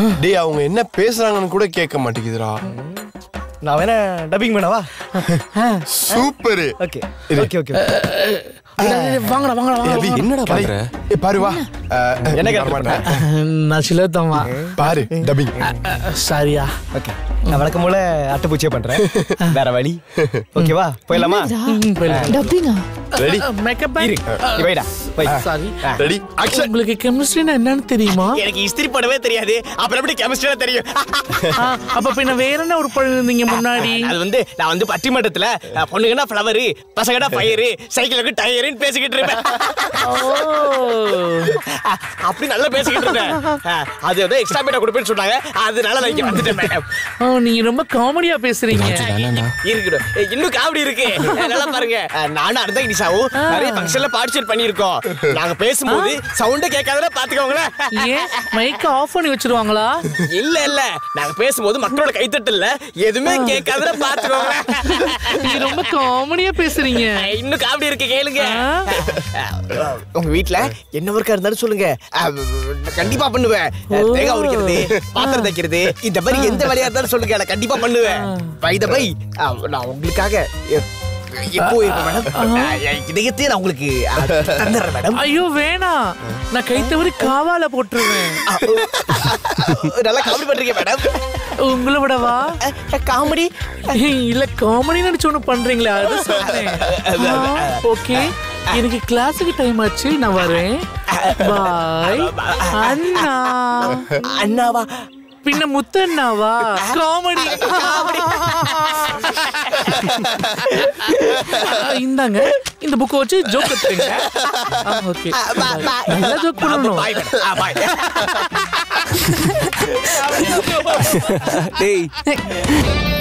டேய் அவங்க என்ன பேசுறாங்கன்னு கூட கேட்க மாட்டேங்குதுடா நான் வேணா டப்பிங் பண்ணவா சூப்பர் ஓகே ஓகே ஓகே வாங்கடா வாங்கடா வாங்கடா என்னடா பண்ற பாரு வா அஹ், என்ன வர கேட்க மாட்டேன். நான் சிலத்தம்மா பாரு டப்பிங் சரியா ஓகே நான் வழக்கம் போல அட்டைப்பூச்சியே பண்றேன் வேற வழி ஓகேவா போயிடலாமா டப்பிங்கா ரெடி மேக்கப் இரு நீ வைடா வை சாரி ரெடி ஆக்ஷன் உங்களுக்கு கெமிஸ்ட்ரினா என்னன்னு தெரியுமா எனக்கு இஸ்திரி போடவே தெரியாது அப்புறம் எப்படி கெமிஸ்ட்ரியா தெரியும் ஆ, அப்ப பின்ன வேற என்ன ஒரு இருந்தீங்க முன்னாடி அது வந்து நான் வந்து பட்டிமன்றத்துல அஹ், பொண்ணுங்கன்னா ஃப்ளவரு பசங்கன்னா ஃபயரு சைக்கிளுக்கு டயருன்னு பேசிக்கிட்டு இருப்பேன் அஹ், அப்படி நல்லா பேசிக்கிட்டு இருப்பேன் அஹ், அது வந்து எக்ஸ்ட்ரா பேட்டா கொடுப்பேன்னு சொன்னாங்க அதனால நான் இங்க வந்துட்டேன் மேடம் ஓ நீங்க ரொம்ப காமெடியா பேசுறீங்க இருக்கட்டும் ஏய், இன்னும் காமெடி இருக்கு அஹ், நல்லா பாருங்க அஹ், நானும் அர்த்தம் நிஷாவும் நிறைய ஃபங்க்ஷன்ல பார்ட்டிசிபேட் பண்ணியிருக்கோம் நாங்க பேசும்போது சவுண்டே கேட்காதல பாத்துக்கோங்களேன் ஏன் மைக்க ஆஃப் பண்ணி வச்சிருவாங்களா இல்ல இல்ல நாங்க பேசும்போது மக்களோட கைத்தட்டு இல்ல எதுவுமே கேட்காதல பாத்துக்கோங்க நீங்க ரொம்ப காமெடியா பேசுறீங்க இன்னும் காமெடி இருக்கு கேளுங்க ஆ? உங்க வீட்ல என்ன ஒர்க்கா இருந்தாலும் சொல்லுங்க அஹ், கண்டிப்பா பண்ணுவேன் அஹ், தேங்காய் உரிக்கிறது பாத்திரம் தைக்கிறது இந்த மாதிரி எந்த வேலையா இருந்தாலும் சொல்லுங்க நான் கண்டிப்பா பண்ணுவேன் பை த பை நான் உங்களுக்காக எ- எப்போ இருப்பேன் மேடம் அஹ், இதயத்தையே நான் உங்களுக்கு அஹ், தந்துடுறேன் மேடம் ஐயோ வேணாம் நான் கை தவறி காவால போட்டுருவேன் நல்லா காமெடி பண்றீங்க மேடம் உங்களை விடவா காமெடி இல்ல காமெடி நினைச்சு ஒண்ணு பண்றீங்களா அது சொன்னேன் ஓகே எனக்கு கிளாஸுக்கு டைம் ஆச்சு நான் வரேன் பாய் அண்ணா அண்ணாவா பின்ன முத்தண்ணாவா காமெடி இந்தாங்க இந்த புக்கை வச்சு ஜோக் கத்துறீங்க ஓகே நல்லா ஜோக் பண்ணணும் பாய் மேடம் பாய் டேய்